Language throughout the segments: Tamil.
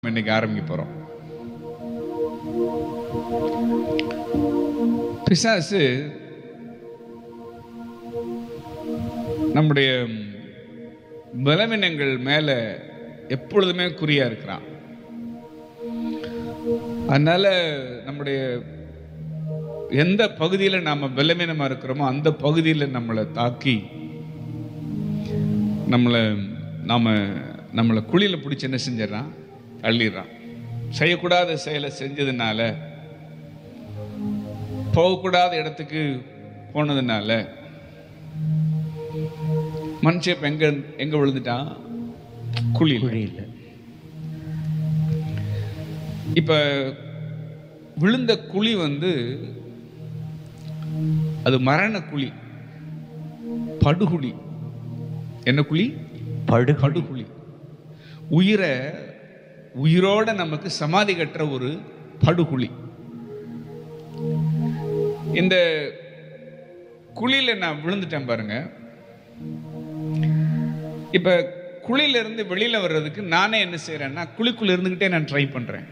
இன்னைக்கு ஆரம்பிக்க போறோம் பிசாசு நம்முடைய பலவீனங்கள் மேல எப்பொழுதுமே குறியா இருக்கிறான் அதனால நம்முடைய எந்த பகுதியில் நாம பலவீனமா இருக்கிறோமோ அந்த பகுதியில் நம்மளை தாக்கி நம்மளை நாம நம்மளை குழியில பிடிச்சி என்ன செஞ்சிடறான் தள்ளிடுறான் செய்யக்கூடாத செயலை செஞ்சதுனால போகக்கூடாத இடத்துக்கு போனதுனால மனுஷன் இப்ப எங்க எங்க விழுந்துட்டான் குழியில் குழியில் இப்ப விழுந்த குழி வந்து அது மரண குழி படுகுழி என்ன குழி படுகொடு படுகுழி உயிரை உயிரோட நமக்கு சமாதி கட்டுற ஒரு படுகுழி இந்த குழியில நான் விழுந்துட்டேன் பாருங்க இப்ப குழியில இருந்து வெளியில வர்றதுக்கு நானே என்ன செய்யறேன்னா குழிக்குள்ள இருந்துகிட்டே நான் ட்ரை பண்றேன்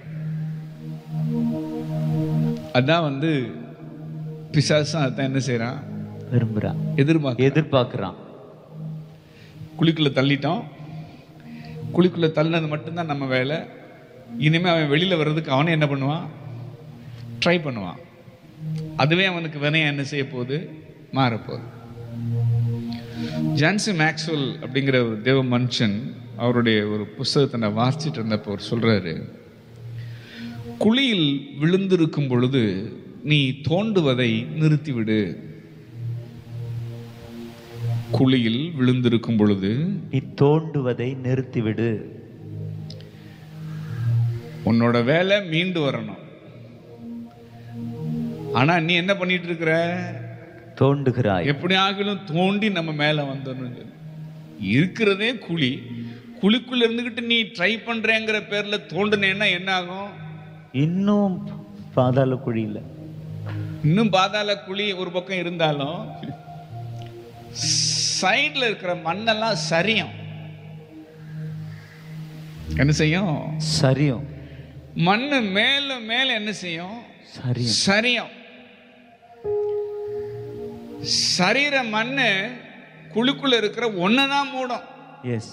அதான் வந்து பிசாசும் அதான் என்ன செய்றான் விரும்புறான் எதிர்பார்க்க எதிர்பார்க்கிறான் குழிக்குள்ள தள்ளிட்டோம் குழிக்குள்ள தள்ளினது மட்டும்தான் நம்ம வேலை இனிமே அவன் வெளியில வர்றதுக்கு அவனே என்ன பண்ணுவான் ட்ரை பண்ணுவான் அதுவே அவனுக்கு வினையா என்ன செய்ய போகுது மாறப்போகுது ஜான்சி மேக்ஸ்வெல் அப்படிங்கிற ஒரு தேவ மனுஷன் அவருடைய ஒரு புஸ்தகத்தை நான் வாசிச்சுட்டு இருந்தப்போ அவர் சொல்றாரு குழியில் விழுந்திருக்கும் பொழுது நீ தோண்டுவதை நிறுத்திவிடு குழியில் விழுந்திருக்கும் பொழுது நீ தோண்டுவதை நிறுத்திவிடு உன்னோட வேலை மீண்டு வரணும் ஆனா நீ என்ன பண்ணிட்டு இருக்கிற தோண்டுகிறாய் எப்படி ஆகிலும் தோண்டி நம்ம மேல வந்துடணும் சொல்லி. இருக்கிறதே குழி குழிக்குள்ள இருந்துகிட்டு நீ ட்ரை பண்றேங்கிற பேர்ல தோண்டுனேன்னா என்ன ஆகும் இன்னும் பாதாள குழியில இன்னும் பாதாள குழி ஒரு பக்கம் இருந்தாலும் சைடுல இருக்கிற மண்ணெல்லாம் சரியும் என்ன செய்யும் சரியும் மண்ணு மேல மேல என்ன செய்யும் சரியும் சரியும் சரீர மண்ணு குழுக்குள்ள இருக்கிற ஒன்னதான் மூடும் எஸ்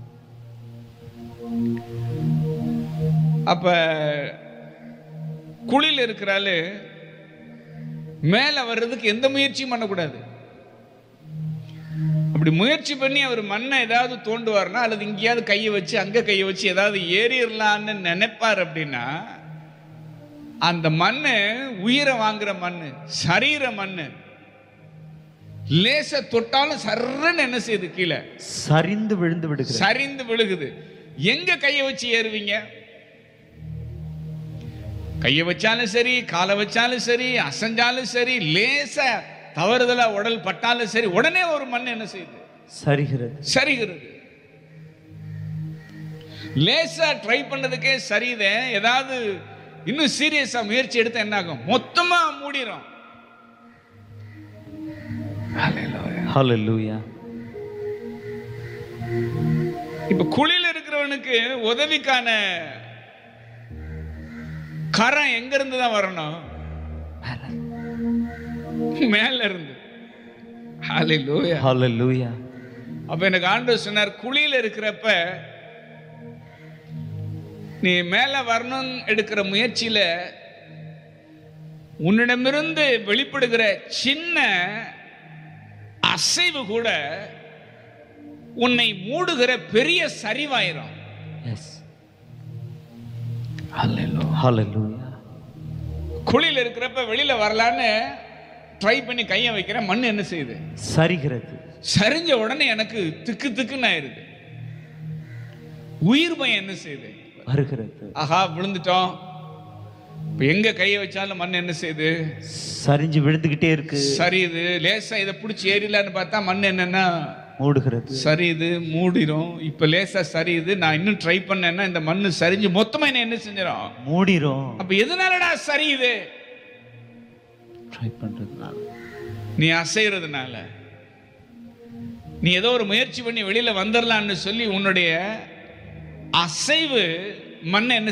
அப்ப குழியில் இருக்கிறாள் மேல வர்றதுக்கு எந்த முயற்சியும் பண்ணக்கூடாது அப்படி முயற்சி பண்ணி அவர் மண்ணை ஏதாவது தோண்டுவார்னா அல்லது இங்கேயாவது கையை வச்சு அங்க கையை வச்சு ஏதாவது ஏறிடலான்னு நினைப்பார் அப்படின்னா அந்த மண்ணு உயிரை வாங்குற மண்ணு சரீர மண்ணு லேச தொட்டாலும் சர்றன்னு என்ன செய்யுது கீழே சரிந்து விழுந்து விடுகிறது சரிந்து விழுகுது எங்க கையை வச்சு ஏறுவீங்க கையை வச்சாலும் சரி காலை வச்சாலும் சரி அசைஞ்சாலும் சரி லேசா தவறுதலா உடல் பட்டாலும் சரி உடனே ஒரு மண் என்ன செய்யுது சரிகிறது சரிகிறது லேசா ட்ரை பண்ணதுக்கே சரிதே ஏதாவது இன்னும் சீரியஸா முயற்சி எடுத்தா என்ன ஆகும் மொத்தமா மூடிரும் ஹalleluya இப்ப குழியில் இருக்கிறவனுக்கு உதவிக்கான கரம் எங்க இருந்து தான் வரணும் மேல இருந்து ஹalleluya ஹalleluya அப்ப எனக்கு ஆண்டவர் சொன்னார் குழியில இருக்கிறப்ப நீ மேல வரணும் எடுக்கிற முயற்சியில உன்னிடமிருந்து வெளிப்படுகிற சின்ன அசைவு கூட உன்னை மூடுகிற பெரிய சரிவாயிரும் எஸ் ஹalleluya குழியில இருக்கிறப்ப வெளியில வரலான்னு ட்ரை பண்ணி கையை வைக்கிற மண் என்ன செய்யுது சரிகிறது சரிஞ்ச உடனே எனக்கு திக்கு திக்குன்னு ஆயிருது உயிர் பயம் என்ன செய்யுது வருகிறது ஆஹா விழுந்துட்டோம் இப்ப எங்க கையை வச்சாலும் மண் என்ன செய்யுது சரிஞ்சு விழுந்துகிட்டே இருக்கு சரியுது லேசா இதை பிடிச்சி ஏறிலான்னு பார்த்தா மண் என்னன்னா மூடுகிறது சரியுது மூடிரும் இப்ப லேசா சரியுது நான் இன்னும் ட்ரை பண்ணேன்னா இந்த மண்ணு சரிஞ்சு மொத்தமா என்ன என்ன செஞ்சிடும் மூடிரும் அப்ப எதனாலடா சரியுது ட்ரை பண்றதுனால நீ அசைறதுனால நீ ஏதோ ஒரு முயற்சி பண்ணி வெளியில வந்துடலான்னு சொல்லி உன்னுடைய அசைவு மண்ணை என்ன